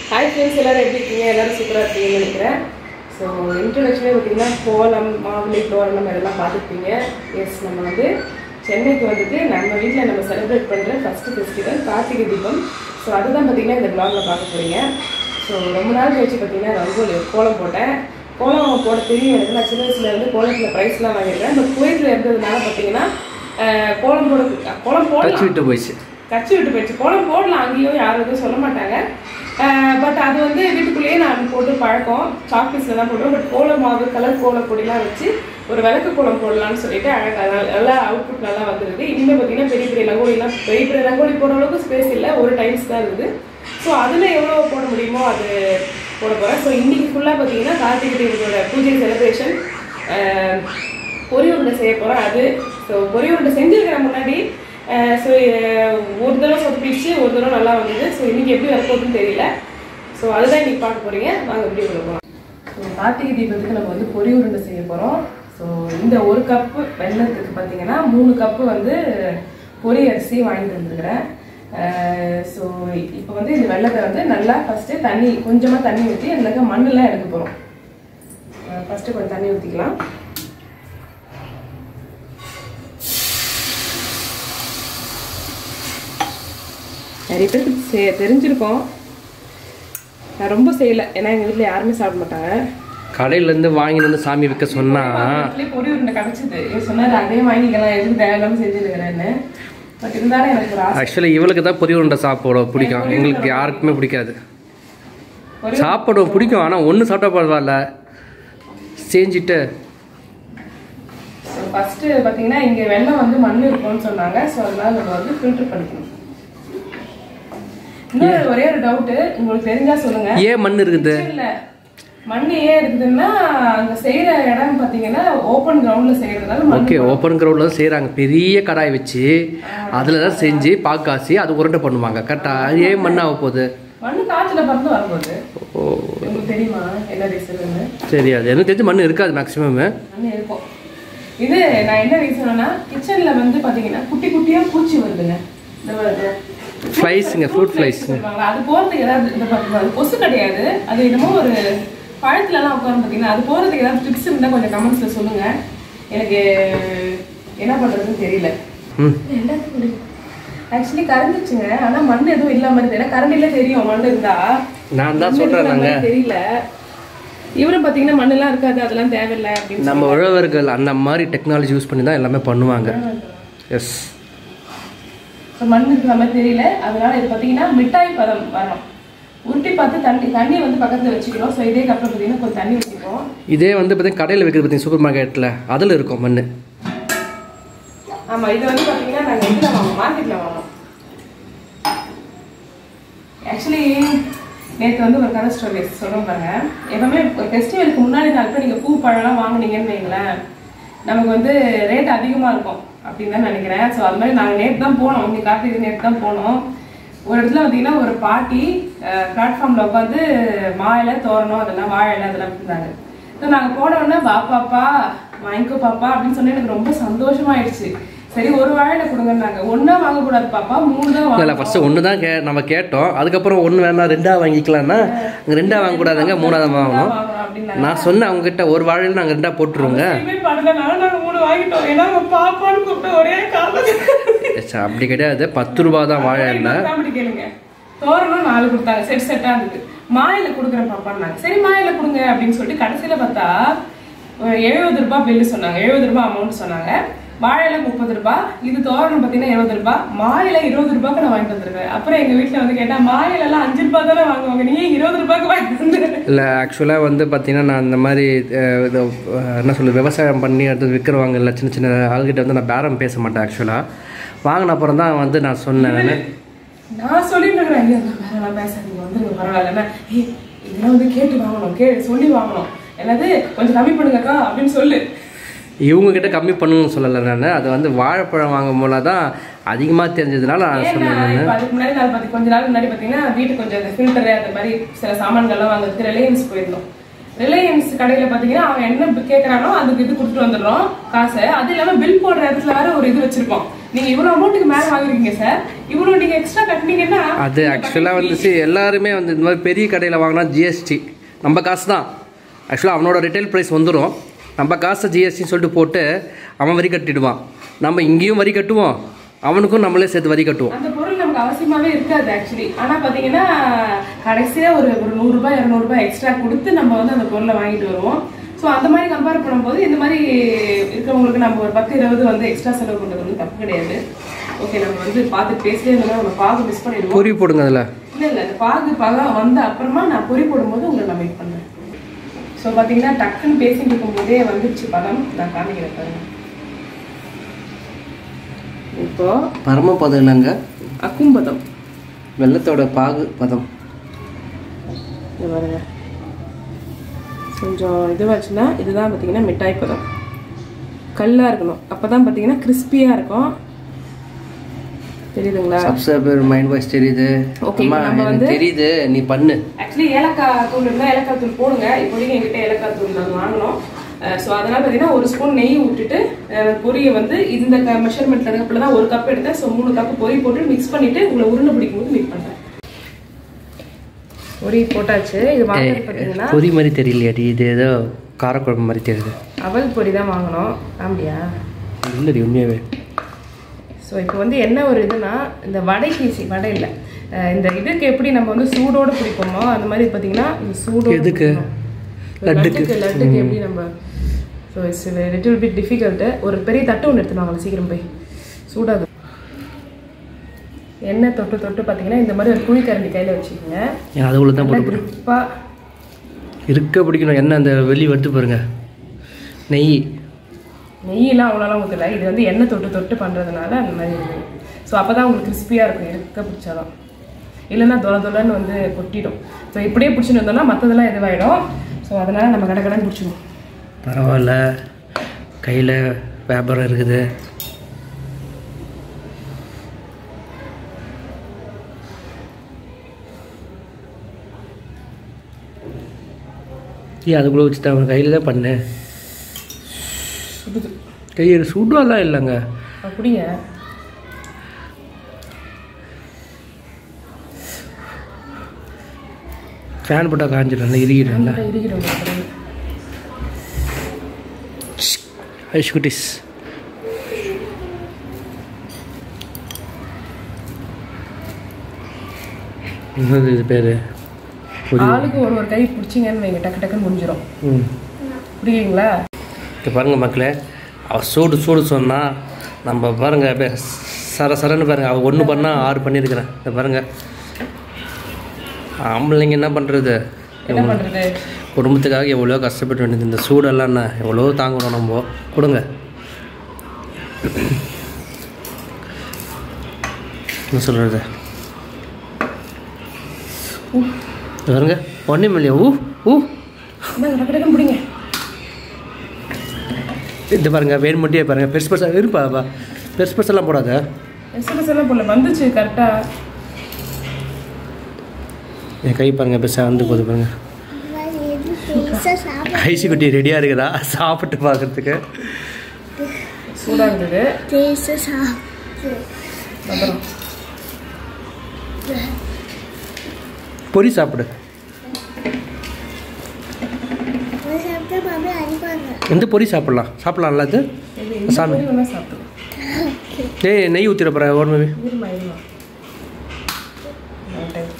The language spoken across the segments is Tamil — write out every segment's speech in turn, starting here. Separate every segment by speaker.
Speaker 1: ஹாய் ஃப்ரெண்ட்ஸ் எல்லாரும் எப்படி இருக்கீங்க எல்லாரும் சூப்பராக இருக்கீங்கன்னு நினைக்கிறேன் ஸோ இன்ட்ரடக்ஷனே பார்த்தீங்கன்னா கோலம் மாவிளை தோரணம் இதெல்லாம் பார்த்துருப்பீங்க எஸ் நம்ம வந்து சென்னைக்கு வந்துட்டு நம்ம வீட்டில் நம்ம செலிப்ரேட் பண்ணுற ஃபஸ்ட்டு ஃபெஸ்டிவல் கார்த்திகை தீபம் ஸோ அதுதான் பார்த்தீங்கன்னா இந்த ப்ளாகில் பார்க்க போகிறீங்க ஸோ ரொம்ப நாள் கழிச்சு பார்த்தீங்கன்னா ரங்கோலி கோலம் போட்டேன் கோலம் போட தெரியும் எனக்கு நான் சின்ன வயசுல இருந்து கோலத்தில் ப்ரைஸ்லாம் வாங்கியிருக்கேன் பட் குவைத்தில் இருந்ததுனால பார்த்தீங்கன்னா அஹ், கோலம் போட கோலம் போடலாம்
Speaker 2: டச் விட்டு போயிடுச்சு
Speaker 1: கட்சி விட்டு போயிடுச்சு கோலம் போடலாம் அங்கேயும் யாரும் எதுவும் சொல்ல மாட்டாங்க பட் அது வந்து வீட்டுக்குள்ளேயே நான் போட்டு பழக்கம் சாக்பீஸில் தான் போடுவேன் பட் கோலம் மாவு கலர் கோலம் பொடிலாம் வச்சு ஒரு விளக்கு கோலம் போடலாம்னு சொல்லிட்டு அழகாக நல்லா- நல்லா அவுட்புட் நல்லா வந்துருது இனிமேல் பார்த்தீங்கன்னா பெரிய பெரிய ரங்கோலிலாம் பெரிய பெரிய ரங்கோலி போடுற அளவுக்கு ஸ்பேஸ் இல்லை ஒரு டைல்ஸ் தான் இருக்குது ஸோ அதில் எவ்வளோ போட முடியுமோ அது போட போகிறேன் ஸோ இன்னைக்கு ஃபுல்லாக பார்த்தீங்கன்னா கார்த்திகை தீபத்தோட பூஜை செலிப்ரேஷன் பொரி உருண்டை செய்ய போகிறேன் அது ஸோ பொரி உருண்டை செஞ்சுருக்கிறேன் முன்னாடி ஸோ ஒரு தடவை சொதப்பிடுச்சு ஒரு தடவை நல்லா வந்தது ஸோ இன்னைக்கு எப்படி வரப்போகுதுன்னு தெரியல ஸோ அதுதான் இன்னைக்கு பார்க்க போறீங்க வாங்க எப்படி போகலாம் ஸோ கார்த்திகை தீபத்துக்கு நம்ம வந்து பொரி உருண்டை செய்ய போகிறோம் ஸோ இந்த ஒரு கப்பு வெள்ளத்துக்கு பார்த்தீங்கன்னா மூணு கப்பு வந்து பொரி அரிசி வாங்கிட்டு வந்துருக்கிறேன் ஸோ இப்போ வந்து இந்த வெள்ளத்தை வந்து நல்லா ஃபஸ்ட்டு தண்ணி கொஞ்சமாக தண்ணி ஊற்றி அதில் இருக்க மண்ணெல்லாம் எடுக்க போகிறோம் ஃபஸ்ட்டு கொஞ்சம் தண்ணி ஊற்றிக்கலாம் நிறைய பேருக்கு செ- தெரிஞ்சிருக்கும் நான் ரொம்ப செய்யலை ஏன்னா எங்கள் வீட்டில் யாருமே சாப்பிட மாட்டாங்க
Speaker 2: கடையிலேருந்து வாங்கிட்டு வந்து சாமி வைக்க சொன்னா
Speaker 1: வீட்லயே பொடி உருண்டை கிடச்சிது இவர் சொன்னார் அதே வாங்கிக்கலாம் எதுக்கு தேவையில்லாமல் செஞ்சுருக்கிறேன்னு பட் இருந்தாலும் எனக்கு ஒரு ஆசை
Speaker 2: ஆக்சுவலி இவளுக்கு தான் பொரி உருண்டை சாப்பிட பிடிக்கும் எங்களுக்கு யாருக்குமே பிடிக்காது
Speaker 1: பொரி
Speaker 2: சாப்பிடுவோம் பிடிக்கும் ஆனால் ஒன்று சாப்பிட்டா பரவாயில்ல செஞ்சுட்டு
Speaker 1: ஃபஸ்ட்டு பார்த்தீங்கன்னா இங்கே வெள்ளம் வந்து மண் இருக்கும்னு சொன்னாங்க ஸோ அதனால நம்ம வந்து ஃபில்டர் பண்ணிக்கணும் இன்னொரு ஒரே ஒரு டவுட்டு உங்களுக்கு தெரிஞ்சா சொல்லுங்க
Speaker 2: ஏன் மண் இருக்குது
Speaker 1: இல்ல மண் ஏன் இருக்குதுன்னா அங்க செய்யற இடம் பாத்தீங்கன்னா ஓப்பன் கிரவுண்ட்ல செய்யறதுனால மண்
Speaker 2: ஓகே ஓப்பன் கிரவுண்டில் தான் செய்கிறாங்க பெரிய கடாய் வச்சு அதில் தான் செஞ்சு பாக்காசி அது உருண்டை பண்ணுவாங்க கரெக்டாக அது ஏன் மண் ஆக போகுது
Speaker 1: மண்ணு காத்துல பறந்து வரும்போது
Speaker 2: ஓ
Speaker 1: உங்களுக்கு தெரியுமா என்ன ரீசன்
Speaker 2: சரி அது எனக்கு தெரிஞ்சு மண் இருக்காது மேக்ஸிமம்
Speaker 1: மண் இருக்கும் இது நான் என்ன ரீசன்னா கிச்சன்ல வந்து பாத்தீங்கன்னா குட்டி குட்டியா பூச்சி வருதுங்க இந்த வருது
Speaker 2: ஃப்ளைஸுங்க ஃப்ரூட் ஃப்ளைஸ்
Speaker 1: சொல்லுவாங்களா அது போறதுக்கு ஏதாவது இந்த பாத்தீங்களா அது கொசு கிடையாது அது என்னமோ ஒரு பழத்துல எல்லாம் உட்காந்து பாத்தீங்கன்னா அது போறதுக்கு ஏதாவது ட்ரிக்ஸ் இருந்தா கொஞ்சம் கமெண்ட்ஸ்ல சொல்லுங்க எனக்கு என்ன பண்றதுன்னு தெரியல
Speaker 2: ம்
Speaker 1: ஆக்சுவலி கறந்துச்சுங்க ஆனா மண் எதுவும் இல்லாம இருக்கு ஏன்னா கரண்டில தெரியும் மண் இருந்தா
Speaker 2: நான் தான்
Speaker 1: மண்
Speaker 2: சொல்கிறேன்
Speaker 1: இருக்கிற
Speaker 2: நாங்கள்
Speaker 1: மாதிரி தெரியல இவரும் பாத்தீங்கன்னா மண்ணெல்லாம் இருக்காது அதெல்லாம் தேவையில்லை அப்படின்னு
Speaker 2: நம்ம உழவர்கள் அந்த மாதிரி டெக்னாலஜி யூஸ் பண்ணி தான் எல்லாமே பண்ணுவாங்க எஸ்
Speaker 1: ஸோ மண் இருக்கிற மாதிரி தெரியல அதனால இது பார்த்தீங்கன்னா மிட்டாய் பதம் வரும் உருட்டி பார்த்து தண்ணி தண்ணி வந்து பக்கத்தில் வச்சுக்கிறோம் ஸோ இதே கப்பில் பார்த்தீங்கன்னா கொஞ்சம் தண்ணி ஊற்றிப்போம்
Speaker 2: இதே வந்து பார்த்தீங்கன்னா கடையில் வைக்கிறது பார்த்தீங்கன்னா சூப்பர் மார்க்கெட்டில் அதில் இருக்கும் மண்
Speaker 1: ஆமாம் இது வந்து பார்த்தீங்கன்னா நாங்கள் இதில் வாங்குவோம் மார்க்கெட்டில் வாங்குவோம் ஆக்சுவலி நேற்று வந்து ஒரு கதை ஸ்டோரி சொல்கிறோம் பாருங்க எப்பவுமே ஃபெஸ்டிவலுக்கு முன்னாடி நாள் போய் நீங்கள் பூ பழம்லாம் வாங்குனீங்கன்னு வைங்களேன் நமக்கு வந்து ரேட் அதிகமாக இருக்கும் அப்படின்னு தான் நினைக்கிறேன் ஸோ அது மாதிரி நாங்கள் நேற்று தான் போனோம் இங்கே கார்த்திகை நேற்று தான் போனோம் ஒரு இடத்துல பார்த்தீங்கன்னா ஒரு பாட்டி பிளாட்ஃபார்மில் உட்காந்து மா இலை தோரணம் அதெல்லாம் வாழை இலை அதெல்லாம் இருந்தாங்க ஸோ நாங்கள் போன உடனே வா பாப்பா வாங்கிக்கோ பாப்பா அப்படின்னு சொன்னா எனக்கு ரொம்ப சந்தோஷமாயிடுச்சு சரி ஒரு வாழையில கொடுங்கன்னாங்க ஒன்றா வாங்கக்கூடாது பாப்பா மூணு தான்
Speaker 2: இல்லை
Speaker 1: வாங்கணும்
Speaker 2: ஃபஸ்ட்டு ஒன்று தான் கே நம்ம கேட்டோம் அதுக்கப்புறம் ஒன்று வேணாம் ரெண்டாக வாங்கிக்கலாம்னா அங்கே ரெண்டாக வாங்கக்கூடாதுங்க மூணாவது வாங்கணும்
Speaker 1: வாங்கணும் அப்படின்னாங்க
Speaker 2: நான் சொன்னேன் அவங்ககிட்ட ஒரு வாழையில் நாங்கள் ரெண்டாக போட்டுருவோங்க
Speaker 1: எதுவுமே பண்ணலனால நாங்க மூணு வாங்கிட்டோம் ஏன்னா அவங்க பாப்பான்னு கூப்பிட்ட ஒரே காரணம்
Speaker 2: எஸ், அப்படி கிடையாது பத்து ரூபா தான் வாழை இல்லை
Speaker 1: காமெடி கேளுங்க தோரணம் நாலு கொடுத்தாங்க செட் செட்டா இருந்தது மாயில கொடுக்குறேன் பாப்பான்னாங்க சரி மாயில கொடுங்க அப்படின்னு சொல்லிட்டு கடைசியில பார்த்தா ஒரு எழுபது ரூபாய் பில்லு சொன்னாங்க எழுபது ரூபாய் அமௌண்ட் சொன்னாங்க வாழையில முப்பது ரூபாய் இது தோரணம் பார்த்தீங்கன்னா இருபது ரூபாய் மாயில இருபது ரூபாய்க்கு நான் வாங்கிட்டு வந்திருக்கேன் அப்புறம் எங்க வீட்டுல வந்து கேட்டா மாயில எல்லாம் அஞ்சு ரூபாய் தானே வாங்குவாங்க நீ ஏன் இருபது ரூபாய்க்கு வாங்கிட்டு வந்து
Speaker 2: இல்லை ஆக்சுவலாக வந்து பார்த்தீங்கன்னா நான் இந்த மாதிரி அஹ், இது, அஹ், என்ன சொல்லுது விவசாயம் பண்ணி அடுத்து விற்கிறவங்க இல்லை சின்ன சின்ன ஆள்கிட்ட வந்து நான் பேரம் பேச மாட்டேன் ஆக்சுவலாக வாங்கின அப்புறம் தான் வந்து நான் சொன்னேன் நான்
Speaker 1: நான் சொல்லிட்டு இருக்கிறேன் ஐயா நான் வேற எல்லாம் பேசாதீங்க வந்துருங்க பரவாயில்ல ஏய் இதெல்லாம் வந்து கேட்டு வாங்கணும் கே சொல்லி வாங்கணும் என்னது கொஞ்சம் கம்மி பண்ணுங்கக்கா அப்படின்னு சொல்லு
Speaker 2: இவங்க கிட்ட கம்மி பண்ணுன்னு சொல்லலை நான் அது வந்து வாழைப்பழம் வாங்கும் போல தான் அதிகமாக தெரிஞ்சதுனால நான்
Speaker 1: ஏன்னா
Speaker 2: சொன்னேன்
Speaker 1: இப்ப அதுக்கு முன்னாடி நான் பாத்தி கொஞ்ச நாள் முன்னாடி பாத்தீங்கன்னா வீட்டுக்கு கொஞ்சம் அந்த ஃபில்டர் அந்த மாதிரி சில சாமான்கள்லாம் வாங்குறதுக்கு ரிலையன்ஸ் போயிருந்தோம் ரிலையன்ஸ் கடையில பாத்தீங்கன்னா அவன் என்ன கேக்குறானோ அதுக்கு இது கொடுத்துட்டு வந்துடுறோம் காசை அது இல்லாம பில் போடுற இடத்துல வேற ஒரு இது வச்சிருப்போம் நீங்க இவ்வளவு அமௌண்ட்டுக்கு மேல வாங்குறீங்க சார் இவ்வளவு நீங்க எக்ஸ்ட்ரா கட்டினீங்கன்னா
Speaker 2: அது ஆக்சுவலாக வந்துச்சு எல்லாருமே வந்து இந்த மாதிரி பெரிய கடையில் வாங்கினா ஜிஎஸ்டி நம்ம காசு தான் ஆக்சுவலாக அவனோட ரிட்டைல் ப்ரைஸ் வந்துடும் நம்ம காசை ஜிஎஸ்டின்னு சொல்லிட்டு போட்டு அவன் வரி கட்டிடுவான் நம்ம இங்கேயும் வரி கட்டுவோம் அவனுக்கும் நம்மளே சேர்த்து வரி கட்டுவோம்
Speaker 1: அந்த பொருள் நமக்கு அவசியமாவே இருக்காது ஆக்சுவலி ஆனா பாத்தீங்கன்னா கடைசியா ஒரு ஒரு நூறு ரூபாய் இருநூறு ரூபாய் எக்ஸ்ட்ரா கொடுத்து நம்ம வந்து அந்த பொருளை வாங்கிட்டு வருவோம் ஸோ அந்த மாதிரி கம்பேர் பண்ணும்போது இந்த மாதிரி இருக்கிறவங்களுக்கு நம்ம ஒரு பத்து இருபது வந்து எக்ஸ்ட்ரா செலவு பண்றது வந்து தப்பு கிடையாது ஓகே நம்ம வந்து பார்த்து பேசிட்டே இருந்தோம்னா நம்ம பாகு மிஸ் பண்ணிடுவோம்
Speaker 2: பொறி போடுங்க அதில்
Speaker 1: இல்ல இல்ல இந்த பாகு பழம் வந்த அப்புறமா நான் பொறி போடும்போது உங்களை நான் வெயிட் பண்றேன் ஸோ பாத்தீங்கன்னா டக்குன்னு பேசிட்டு இருக்கும்போதே வந்துருச்சு பழம் நான் காமிக்கிறேன் பாருங்க இப்போ
Speaker 2: பரமபதம் இல்லைங்க
Speaker 1: அக்கும்பதம்
Speaker 2: வெள்ளத்தோட பாகு பதம்
Speaker 1: இது பாருங்க கொஞ்சம் இதுவாச்சுன்னா இதுதான் பார்த்தீங்கன்னா மிட்டாய் பதம் கல்லாக இருக்கணும் அப்போ தான் பார்த்தீங்கன்னா கிறிஸ்பியாக இருக்கும் தெரியுதுங்களா
Speaker 2: சப்ஸ்கிரைபர் மைண்ட் வாய்ஸ் தெரியுது
Speaker 1: Okay,
Speaker 2: அம்மா
Speaker 1: நம்ம
Speaker 2: எனக்கு
Speaker 1: வந்து-
Speaker 2: தெரியுது நீ பண்ணு
Speaker 1: ஆக்சுவலி ஏலக்காய் தூள் இருந்தால் ஏலக்காய் தூள் போடுங்க இப்போதைக்கு என்கிட்ட ஏலக்காய் தூள் நாங்கள் வாங்கினோம் ஸோ அதனால் பார்த்தீங்கன்னா ஒரு ஸ்பூன் நெய் விட்டுட்டு அஹ், பொரியை வந்து இந்த மெஷர்மெண்ட் கணக்கில் தான் ஒரு கப் எடுத்தேன் ஸோ மூணு கப் பொரி போட்டு மிக்ஸ் பண்ணிவிட்டு உங்களை உருண்டை பிடிக்கும் போது மிக்ஸ் பண்ணுறேன் பொரி போட்டாச்சு இது வாங்கினது பார்த்தீங்கன்னா
Speaker 2: பொரி மாதிரி தெரியலையாடி இது ஏதோ காரக்குழம்பு மாதிரி தெரியுது
Speaker 1: அவல் பொடி தான் வாங்கினோம் ஆம்பியா
Speaker 2: இல்லடி உண்மையாவே
Speaker 1: ஸோ இப்போ வந்து என்ன ஒரு இதுனா இந்த வடைக்கு சி வடை இல்லை அஹ் இந்த இதுக்கு எப்படி நம்ம வந்து சூடோட பிடிப்போமோ அந்த மாதிரி பார்த்தீங்கன்னா இந்த சூடோட
Speaker 2: எதுக்கு?
Speaker 1: பிடிக்கணும். லட்டுக்கு லட்டுக்கு எப்படி நம்ம so it's little bit difficult ஒரு பெரிய தட்டு ஒன்று எடுத்துன்னு வாங்க சீக்கிரம் போய் சூடாது எண்ணெய் தொட்டு தொட்டு பார்த்தீங்கன்னா இந்த மாதிரி ஒரு குழி கரண்டி கையில் வச்சுக்கோங்க
Speaker 2: ஏன் அதுக்குள்ள தான்
Speaker 1: நல்லா
Speaker 2: போட்டு போடு.
Speaker 1: grip-ஆ
Speaker 2: இருக்க பிடிக்கணும் என்ன அந்த வெளி வருது பாருங்க நெய்
Speaker 1: நெய்யெல்லாம் அவ்வளோலாம் ஊற்றல இது வந்து எண்ணெய் தொட்டு தொட்டு பண்ணுறதுனால அந்த மாதிரி இருக்குது ஸோ அப்போ தான் உங்களுக்கு கிறிஸ்பியாக இருக்கும் எடுக்க பிடிச்சாதான் இல்லைன்னா தொலை தொலைன்னு வந்து கொட்டிடும் ஸோ இப்படியே பிடிச்சிட்டு வந்தோம்னா மற்றதெல்லாம் இதுவாகிடும் ஸோ அதனால் நம்ம கடை கடன் பிடிச்சிடுவோம்
Speaker 2: பரவாயில்ல கையில் வியாபாரம் இருக்குது ஏன் அதுக்குள்ளே வச்சுட்டு அவன் கையில் தான் பண்ணு
Speaker 1: சுடுது
Speaker 2: கையில் சுடாலாம் இல்லைங்க
Speaker 1: அப்படிங்க
Speaker 2: ஃபேன் போட்டால் காஞ்சிடும் இறுகிடும்ல
Speaker 1: இருக்கிறோம்
Speaker 2: ஐஷ் குட்டிஸ் என்னது இது பேர்
Speaker 1: ஆளுக்கு ஒரு ஒரு கை பிடிச்சிங்கன்னு வைங்க டக்கு டக்குன்னு முடிஞ்சிடும்
Speaker 2: ம்
Speaker 1: புரியுங்களா
Speaker 2: இப்போ பாருங்க மக்களே அவ சூடு சூடு சொன்னா நம்ம பாருங்க அப்படியே சர சரன்னு பாருங்க அவள் ஒன்று பண்ணால் ஆறு பண்ணியிருக்கிறேன் இதை பாருங்க ஆம்பளைங்க என்ன பண்ணுறது
Speaker 1: என்ன பண்ணுறது
Speaker 2: குடும்பத்துக்காக எவ்வளோ கஷ்டப்பட்டு வேண்டியது இந்த சூடெல்லாம் என்ன எவ்வளோ தாங்கணும் நம்ம கொடுங்க என்ன சொல்கிறது பாருங்க ஒன்றும் இல்லையா ஊ ஊ
Speaker 1: என்ன டக்கு டக்குன்னு பிடிங்க
Speaker 2: இது பாருங்க வேணும் மட்டும் பாருங்க பெருசு பெருசாக இருப்பா பா பெருசு பெருசெல்லாம் போடாத
Speaker 1: எஸ்எம்எஸ் எல்லாம் போல வந்துச்சு கரெக்டாக
Speaker 2: என் கை பாருங்க பெருசாக வந்து போகுது பாருங்க ஐசி குட்டி ரெடியாக இருக்குதா சாப்பிட்டு பார்க்கறதுக்கு
Speaker 1: சூடாக இருந்தது அப்புறம்
Speaker 2: பொரி சாப்பிடு எந்த பொரி சாப்பிடலாம் சாப்பிடலாம்ல அது
Speaker 1: இது இந்த
Speaker 2: சாமி.
Speaker 1: மாதிரி வேணா சாப்பிடுவோம்
Speaker 2: ஏய் நெய் ஊற்றிட போகிற ஓர்மவி
Speaker 1: இருமா இருமா Right, right.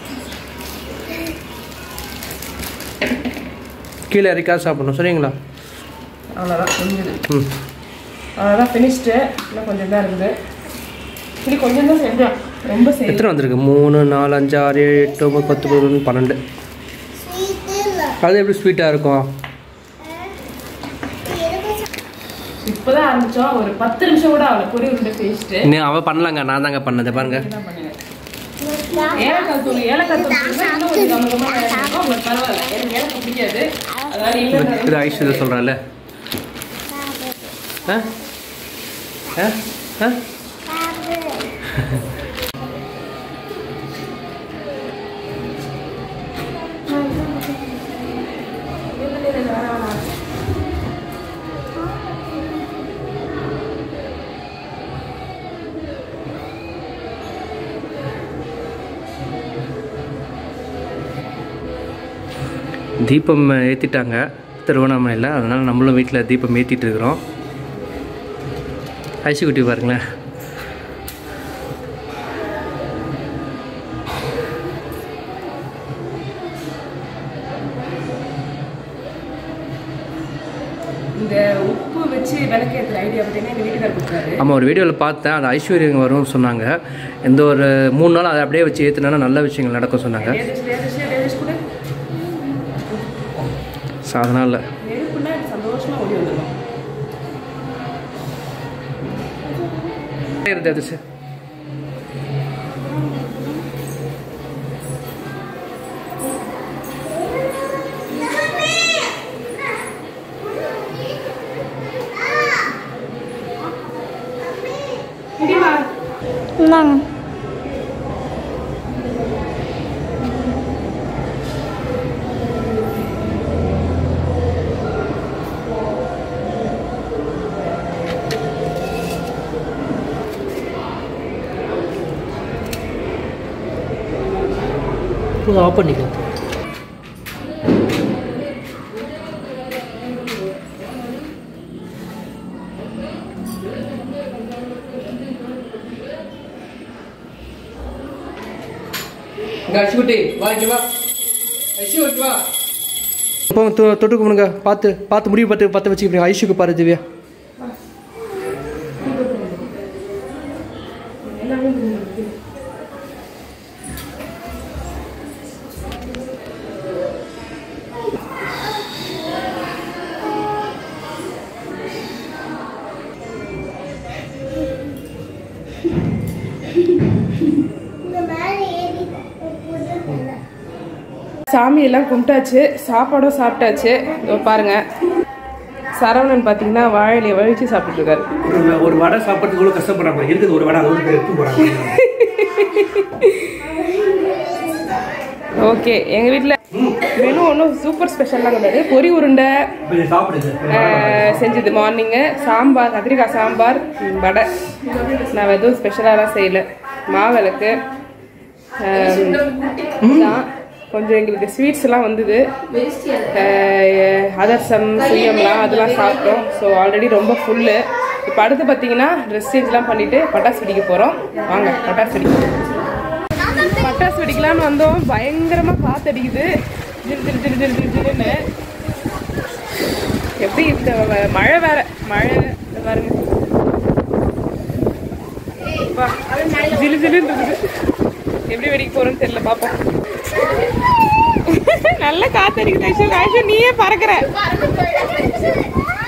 Speaker 2: கீழே இறக்காது சாப்பிடணும் சரிங்களா
Speaker 1: அவ்வளோதான் முடிஞ்சது
Speaker 2: ம்
Speaker 1: அவ்வளோதான் ஃபினிஷ்டு இன்னும் கொஞ்சம் தான் இருக்குது இப்படி கொஞ்சம் தான் செஞ்சோம் ரொம்ப செய்யல
Speaker 2: எத்தனை வந்திருக்கு மூணு நாலு அஞ்சு ஆறு ஏழு எட்டு ஒம்பது பத்து பதினொன்று பன்னெண்டு அது எப்படி ஸ்வீட்டாக இருக்கும்
Speaker 1: இப்போதான் ஆரம்பிச்சோம் ஒரு பத்து நிமிஷம் கூட ஆகல பொரி உருண்டை பேஸ்ட்டு
Speaker 2: நீ அவள் பண்ணலாங்க நான் தாங்க பண்ணது பாருங்க
Speaker 1: தான் பண்ணுங்க ஏலக்காய் தூள் ஏலக்காய் தூள் போட்டா இன்னும் கொஞ்சம் கம்மகமாக இருக்கும் உங்களுக்கு பரவாயில்ல எனக்கு ஏலக்காய் பிடிக்காது அதனால இல்லை
Speaker 2: இது ஐஸ்வர்யா சொல்கிறான்ல ஆ ஆ ஆ தீபம் ஏற்றிட்டாங்க திருவண்ணாமலையில் அதனால் நம்மளும் வீட்டில் தீபம் ஏற்றிட்டு இருக்கிறோம் ஐசி குட்டி பாருங்களேன்
Speaker 1: இந்த உப்பு வச்சு விளக்கேற்றுற ஐடியா பார்த்தீங்கன்னா எங்கள் வீட்டுக்காரர் கொடுத்தாரு
Speaker 2: ஆமாம் ஒரு வீடியோவில் பார்த்தேன் அது ஐஸ்வர்யம் வரும்னு சொன்னாங்க எந்த ஒரு மூணு நாள் அதை அப்படியே வச்சு ஏற்றுனா நல்ல விஷயங்கள் நடக்கும் சொன்னாங்க
Speaker 1: டேவிஷ் டேவிஷ் டேவிஷ் கூட
Speaker 2: ஸோ அதனால்
Speaker 1: நெருப்புனா சந்தோஷமாக ஓடி வந்துடும்
Speaker 2: அது சார்
Speaker 1: முடிவா
Speaker 3: இந்தாங்க
Speaker 2: ஆஃப் பண்ணிக்கலாம் அரிசிக்குட்டி வாங்கி வா அரிசி வச்சு வா இப்போ தொட்டு கும்பிடுங்க பார்த்து பார்த்து முடிவு பார்த்து பார்த்து வச்சுக்கிறீங்க ஐஷுக்கு பாரு திவ்யா
Speaker 1: சாமி எல்லாம் கும்பிட்டாச்சு சாப்பாடும் சாப்பிட்டாச்சு இதோ பாருங்க சரவணன் பார்த்தீங்கன்னா வாழையில வழிச்சு சாப்பிட்டு இருக்காரு
Speaker 2: ஒரு ஒரு வடை சாப்பிட்றதுக்கு கூட கஷ்டப்படுறாங்க இருக்குது ஒரு வடை அது எடுத்து போகிறாங்க
Speaker 1: ஓகே எங்கள் வீட்டில் மெனு ஒன்றும் சூப்பர் ஸ்பெஷல்லாம் கிடையாது பொரி உருண்டை
Speaker 2: கொஞ்சம் சாப்பிடுங்க
Speaker 1: ஆஹ், செஞ்சது மார்னிங்கு சாம்பார் கத்திரிக்காய் சாம்பார் ம், வடை நான் எதுவும் ஸ்பெஷலாலாம் செய்யலை மாவிளக்கு தான் கொஞ்சம் எங்களுக்கு ஸ்வீட்ஸ் எல்லாம் வந்தது ஆஹ், அதிரசம் சுயம்லாம் அதெல்லாம் சாப்பிட்டோம் ஸோ ஆல்ரெடி ரொம்ப ஃபுல்லு இப்போ அடுத்து பார்த்தீங்கன்னா ட்ரெஸ் சேஞ்ச்லாம் பண்ணிவிட்டு பட்டாசு வெடிக்க போகிறோம் வாங்க பட்டாசு வெடிக்க பட்டாசு வெடிக்கலாம்னு வந்தோம் பயங்கரமாக காற்று அடிக்குது ஜில் ஜில் ஜில் ஜில் ஜில் ஜில்லுன்னு எப்படி இந்த வ- மழை வேற மழை இந்த பாருங்க அப்பா, ஜிலு ஜிலுன்னு இருக்குது எப்படி வெடிக்க போறோம்னு தெரியல பாப்போம் நல்ல காத்தடிக்குது ஐஷு ஐஷு நீயே பறக்குற